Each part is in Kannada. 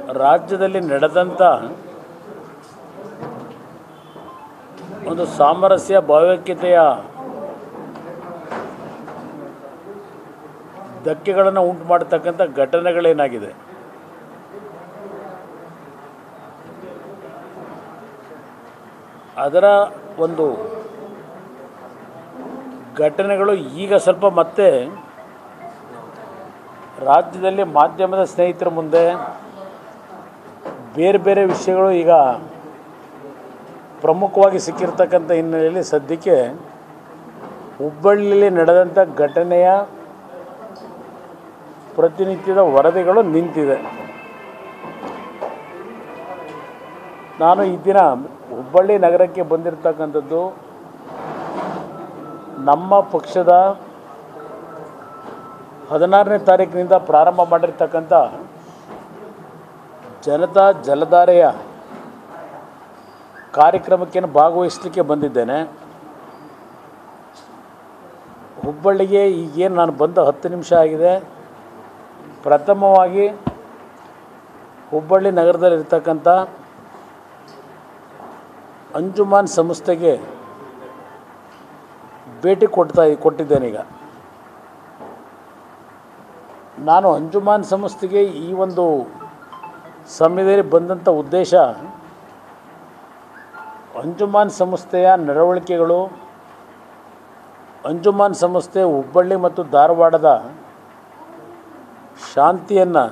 ರಾಜ್ಯದಲ್ಲಿ ನಡೆದಂಥ ಒಂದು ಸಾಮರಸ್ಯ ಭಾವೈಕ್ಯತೆಯ ಧಕ್ಕೆಗಳನ್ನು ಉಂಟು ಮಾಡತಕ್ಕಂಥ ಘಟನೆಗಳೇನಾಗಿದೆ ಅದರ ಒಂದು ಘಟನೆಗಳು ಈಗ ಸ್ವಲ್ಪ ಮತ್ತೆ ರಾಜ್ಯದಲ್ಲಿ ಮಾಧ್ಯಮದ ಸ್ನೇಹಿತರ ಮುಂದೆ ಬೇರೆ ಬೇರೆ ವಿಷಯಗಳು ಈಗ ಪ್ರಮುಖವಾಗಿ ಸಿಕ್ಕಿರ್ತಕ್ಕಂಥ ಹಿನ್ನೆಲೆಯಲ್ಲಿ ಸದ್ಯಕ್ಕೆ ಹುಬ್ಬಳ್ಳಿಯಲ್ಲಿ ನಡೆದಂಥ ಘಟನೆಯ ಪ್ರತಿನಿತ್ಯದ ವರದಿಗಳು ನಿಂತಿದೆ ನಾನು ಈ ದಿನ ಹುಬ್ಬಳ್ಳಿ ನಗರಕ್ಕೆ ಬಂದಿರತಕ್ಕಂಥದ್ದು ನಮ್ಮ ಪಕ್ಷದ ಹದಿನಾರನೇ ತಾರೀಕಿನಿಂದ ಪ್ರಾರಂಭ ಮಾಡಿರ್ತಕ್ಕಂಥ ಜನತಾ ಜಲಧಾರೆಯ ಕಾರ್ಯಕ್ರಮಕ್ಕೆ ಭಾಗವಹಿಸಲಿಕ್ಕೆ ಬಂದಿದ್ದೇನೆ ಹುಬ್ಬಳ್ಳಿಗೆ ಈಗೇನು ನಾನು ಬಂದ ಹತ್ತು ನಿಮಿಷ ಆಗಿದೆ ಪ್ರಥಮವಾಗಿ ಹುಬ್ಬಳ್ಳಿ ನಗರದಲ್ಲಿರ್ತಕ್ಕಂಥ ಅಂಜುಮಾನ್ ಸಂಸ್ಥೆಗೆ ಭೇಟಿ ಕೊಡ್ತಾ ಕೊಟ್ಟಿದ್ದೇನೀಗ ನಾನು ಅಂಜುಮಾನ್ ಸಂಸ್ಥೆಗೆ ಈ ಒಂದು ಸಮಯದಲ್ಲಿ ಬಂದಂಥ ಉದ್ದೇಶ ಅಂಜುಮಾನ್ ಸಂಸ್ಥೆಯ ನಡವಳಿಕೆಗಳು ಅಂಜುಮಾನ್ ಸಂಸ್ಥೆ ಹುಬ್ಬಳ್ಳಿ ಮತ್ತು ಧಾರವಾಡದ ಶಾಂತಿಯನ್ನು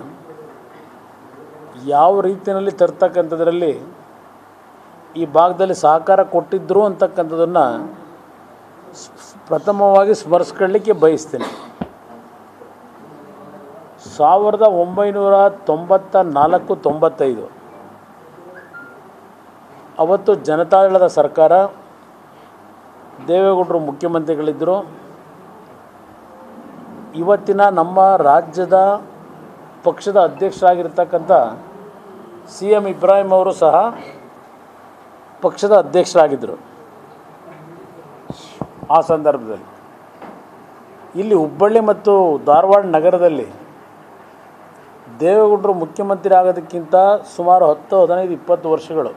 ಯಾವ ರೀತಿಯಲ್ಲಿ ತರ್ತಕ್ಕಂಥದ್ರಲ್ಲಿ ಈ ಭಾಗದಲ್ಲಿ ಸಹಕಾರ ಕೊಟ್ಟಿದ್ದರು ಅಂತಕ್ಕಂಥದ್ದನ್ನು ಪ್ರಥಮವಾಗಿ ಸ್ಮರಿಸ್ಕೊಳ್ಳಿಕ್ಕೆ ಬಯಸ್ತೇನೆ ಸಾವಿರದ ಒಂಬೈನೂರ ತೊಂಬತ್ತ ನಾಲ್ಕು ತೊಂಬತ್ತೈದು ಅವತ್ತು ಜನತಾದಳದ ಸರ್ಕಾರ ದೇವೇಗೌಡರು ಮುಖ್ಯಮಂತ್ರಿಗಳಿದ್ದರು ಇವತ್ತಿನ ನಮ್ಮ ರಾಜ್ಯದ ಪಕ್ಷದ ಅಧ್ಯಕ್ಷರಾಗಿರ್ತಕ್ಕಂಥ ಸಿ ಎಂ ಇಬ್ರಾಹಿಂ ಅವರು ಸಹ ಪಕ್ಷದ ಅಧ್ಯಕ್ಷರಾಗಿದ್ದರು ಆ ಸಂದರ್ಭದಲ್ಲಿ ಇಲ್ಲಿ ಹುಬ್ಬಳ್ಳಿ ಮತ್ತು ಧಾರವಾಡ ನಗರದಲ್ಲಿ ದೇವೇಗೌಡರು ಮುಖ್ಯಮಂತ್ರಿ ಆಗೋದಕ್ಕಿಂತ ಸುಮಾರು ಹತ್ತು ಹದಿನೈದು ಇಪ್ಪತ್ತು ವರ್ಷಗಳು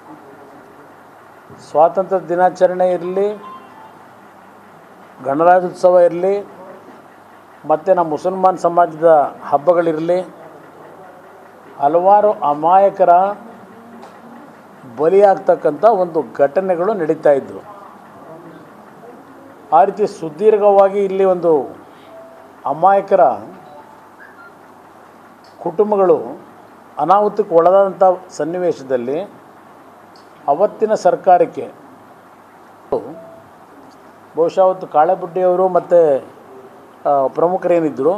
ಸ್ವಾತಂತ್ರ್ಯ ದಿನಾಚರಣೆ ಇರಲಿ ಗಣರಾಜ್ಯೋತ್ಸವ ಇರಲಿ ಮತ್ತು ನಮ್ಮ ಮುಸಲ್ಮಾನ್ ಸಮಾಜದ ಹಬ್ಬಗಳಿರಲಿ ಹಲವಾರು ಅಮಾಯಕರ ಬಲಿಯಾಗ್ತಕ್ಕಂಥ ಒಂದು ಘಟನೆಗಳು ನಡೀತಾ ಇದ್ದವು ಆ ರೀತಿ ಸುದೀರ್ಘವಾಗಿ ಇಲ್ಲಿ ಒಂದು ಅಮಾಯಕರ ಕುಟುಂಬಗಳು ಅನಾಹುತಕ್ಕೆ ಒಳಗಾದಂಥ ಸನ್ನಿವೇಶದಲ್ಲಿ ಅವತ್ತಿನ ಸರ್ಕಾರಕ್ಕೆ ಬಹುಶಃ ಅವತ್ತು ಕಾಳೆಬುಡ್ಡಿಯವರು ಮತ್ತು ಪ್ರಮುಖರೇನಿದ್ದರು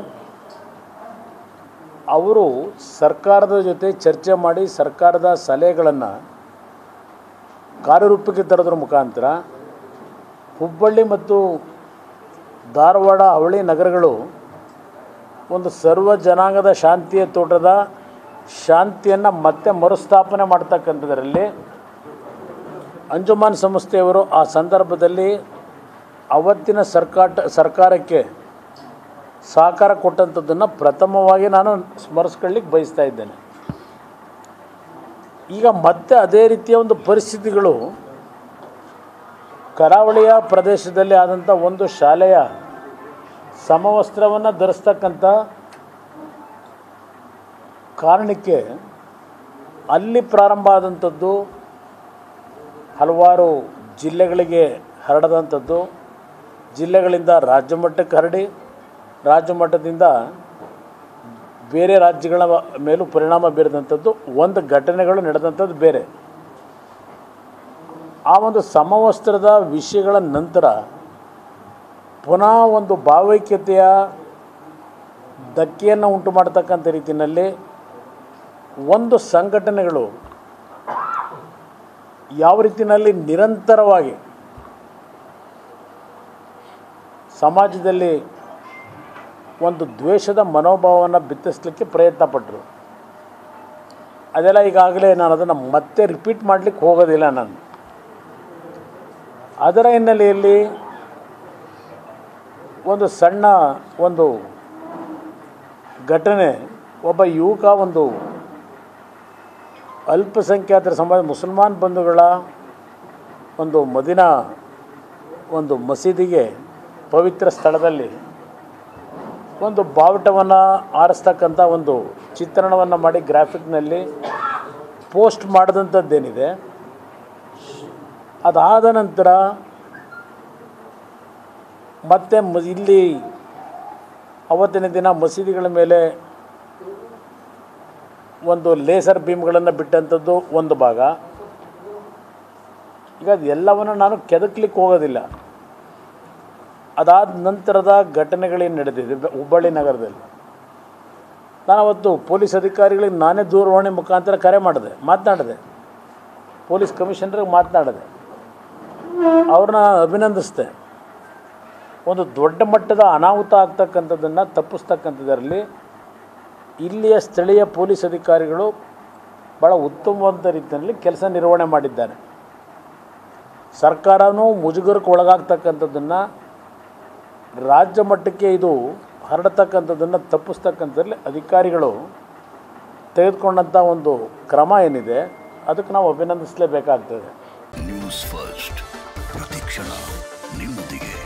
ಅವರು ಸರ್ಕಾರದ ಜೊತೆ ಚರ್ಚೆ ಮಾಡಿ ಸರ್ಕಾರದ ಸಲಹೆಗಳನ್ನು ಕಾರ್ಯರೂಪಕ್ಕೆ ತರೋದ್ರ ಮುಖಾಂತರ ಹುಬ್ಬಳ್ಳಿ ಮತ್ತು ಧಾರವಾಡ ಅವಳಿ ನಗರಗಳು ಒಂದು ಸರ್ವ ಜನಾಂಗದ ಶಾಂತಿಯ ತೋಟದ ಶಾಂತಿಯನ್ನು ಮತ್ತೆ ಮರುಸ್ಥಾಪನೆ ಮಾಡ್ತಕ್ಕಂಥದ್ರಲ್ಲಿ ಅಂಜುಮಾನ್ ಸಂಸ್ಥೆಯವರು ಆ ಸಂದರ್ಭದಲ್ಲಿ ಅವತ್ತಿನ ಸರ್ಕಾರ ಸರ್ಕಾರಕ್ಕೆ ಸಹಕಾರ ಕೊಟ್ಟಂಥದ್ದನ್ನು ಪ್ರಥಮವಾಗಿ ನಾನು ಸ್ಮರಿಸ್ಕೊಳ್ಳಿಕ್ಕೆ ಬಯಸ್ತಾ ಇದ್ದೇನೆ ಈಗ ಮತ್ತೆ ಅದೇ ರೀತಿಯ ಒಂದು ಪರಿಸ್ಥಿತಿಗಳು ಕರಾವಳಿಯ ಪ್ರದೇಶದಲ್ಲಿ ಆದಂಥ ಒಂದು ಶಾಲೆಯ ಸಮವಸ್ತ್ರವನ್ನು ಧರಿಸ್ತಕ್ಕಂಥ ಕಾರಣಕ್ಕೆ ಅಲ್ಲಿ ಪ್ರಾರಂಭ ಆದಂಥದ್ದು ಹಲವಾರು ಜಿಲ್ಲೆಗಳಿಗೆ ಹರಡದಂಥದ್ದು ಜಿಲ್ಲೆಗಳಿಂದ ರಾಜ್ಯ ಮಟ್ಟಕ್ಕೆ ಹರಡಿ ರಾಜ್ಯ ಮಟ್ಟದಿಂದ ಬೇರೆ ರಾಜ್ಯಗಳ ಮೇಲೂ ಪರಿಣಾಮ ಬೀರಿದಂಥದ್ದು ಒಂದು ಘಟನೆಗಳು ನಡೆದಂಥದ್ದು ಬೇರೆ ಆ ಒಂದು ಸಮವಸ್ತ್ರದ ವಿಷಯಗಳ ನಂತರ ಪುನಃ ಒಂದು ಭಾವೈಕ್ಯತೆಯ ಧಕ್ಕೆಯನ್ನು ಉಂಟು ಮಾಡ್ತಕ್ಕಂಥ ರೀತಿಯಲ್ಲಿ ಒಂದು ಸಂಘಟನೆಗಳು ಯಾವ ರೀತಿಯಲ್ಲಿ ನಿರಂತರವಾಗಿ ಸಮಾಜದಲ್ಲಿ ಒಂದು ದ್ವೇಷದ ಮನೋಭಾವವನ್ನು ಬಿತ್ತಿಸ್ಲಿಕ್ಕೆ ಪ್ರಯತ್ನ ಪಟ್ಟರು ಅದೆಲ್ಲ ಈಗಾಗಲೇ ನಾನು ಅದನ್ನು ಮತ್ತೆ ರಿಪೀಟ್ ಮಾಡಲಿಕ್ಕೆ ಹೋಗೋದಿಲ್ಲ ನಾನು ಅದರ ಹಿನ್ನೆಲೆಯಲ್ಲಿ ಒಂದು ಸಣ್ಣ ಒಂದು ಘಟನೆ ಒಬ್ಬ ಯುವಕ ಒಂದು ಅಲ್ಪಸಂಖ್ಯಾತರ ಸಮಾಜ ಮುಸಲ್ಮಾನ್ ಬಂಧುಗಳ ಒಂದು ಮದಿನ ಒಂದು ಮಸೀದಿಗೆ ಪವಿತ್ರ ಸ್ಥಳದಲ್ಲಿ ಒಂದು ಬಾವುಟವನ್ನು ಆರಿಸ್ತಕ್ಕಂಥ ಒಂದು ಚಿತ್ರಣವನ್ನು ಮಾಡಿ ಗ್ರಾಫಿಕ್ನಲ್ಲಿ ಪೋಸ್ಟ್ ಮಾಡಿದಂಥದ್ದೇನಿದೆ ಅದಾದ ನಂತರ ಮತ್ತೆ ಮ ಇಲ್ಲಿ ಅವತ್ತಿನ ದಿನ ಮಸೀದಿಗಳ ಮೇಲೆ ಒಂದು ಲೇಸರ್ ಬೀಮ್ಗಳನ್ನು ಬಿಟ್ಟಂಥದ್ದು ಒಂದು ಭಾಗ ಈಗ ಅದೆಲ್ಲವನ್ನು ನಾನು ಕೆದಕ್ಲಿಕ್ಕೆ ಹೋಗೋದಿಲ್ಲ ಅದಾದ ನಂತರದ ಘಟನೆಗಳೇನು ನಡೆದಿದೆ ಬೆ- ಹುಬ್ಬಳ್ಳಿ ನಗರದಲ್ಲಿ ನಾನು ಅವತ್ತು ಪೊಲೀಸ್ ಅಧಿಕಾರಿಗಳಿಗೆ ನಾನೇ ದೂರವಾಣಿ ಮುಖಾಂತರ ಕರೆ ಮಾಡಿದೆ ಮಾತನಾಡಿದೆ ಪೊಲೀಸ್ ಕಮಿಷನರ್ಗೆ ಮಾತನಾಡಿದೆ ಅವ್ರನ್ನ ಅಭಿನಂದಿಸಿದೆ ಒಂದು ದೊಡ್ಡ ಮಟ್ಟದ ಅನಾಹುತ ಆಗ್ತಕ್ಕಂಥದ್ದನ್ನು ತಪ್ಪಿಸ್ತಕ್ಕಂಥದ್ರಲ್ಲಿ ಇಲ್ಲಿಯ ಸ್ಥಳೀಯ ಪೊಲೀಸ್ ಅಧಿಕಾರಿಗಳು ಭಾಳ ಉತ್ತಮವಾದ ರೀತಿಯಲ್ಲಿ ಕೆಲಸ ನಿರ್ವಹಣೆ ಮಾಡಿದ್ದಾರೆ ಸರ್ಕಾರವೂ ಮುಜುಗರಕ್ಕೆ ಒಳಗಾಗ್ತಕ್ಕಂಥದ್ದನ್ನು ರಾಜ್ಯ ಮಟ್ಟಕ್ಕೆ ಇದು ಹರಡ್ತಕ್ಕಂಥದ್ದನ್ನು ತಪ್ಪಿಸ್ತಕ್ಕಂಥದ್ರಲ್ಲಿ ಅಧಿಕಾರಿಗಳು ತೆಗೆದುಕೊಂಡಂಥ ಒಂದು ಕ್ರಮ ಏನಿದೆ ಅದಕ್ಕೆ ನಾವು ಅಭಿನಂದಿಸಲೇಬೇಕಾಗ್ತದೆ ನ್ಯೂಸ್ ಫಸ್ಟ್ ಪ್ರತಿಕ್ಷಣ ನಿಮ್ಮೊಂದಿಗೆ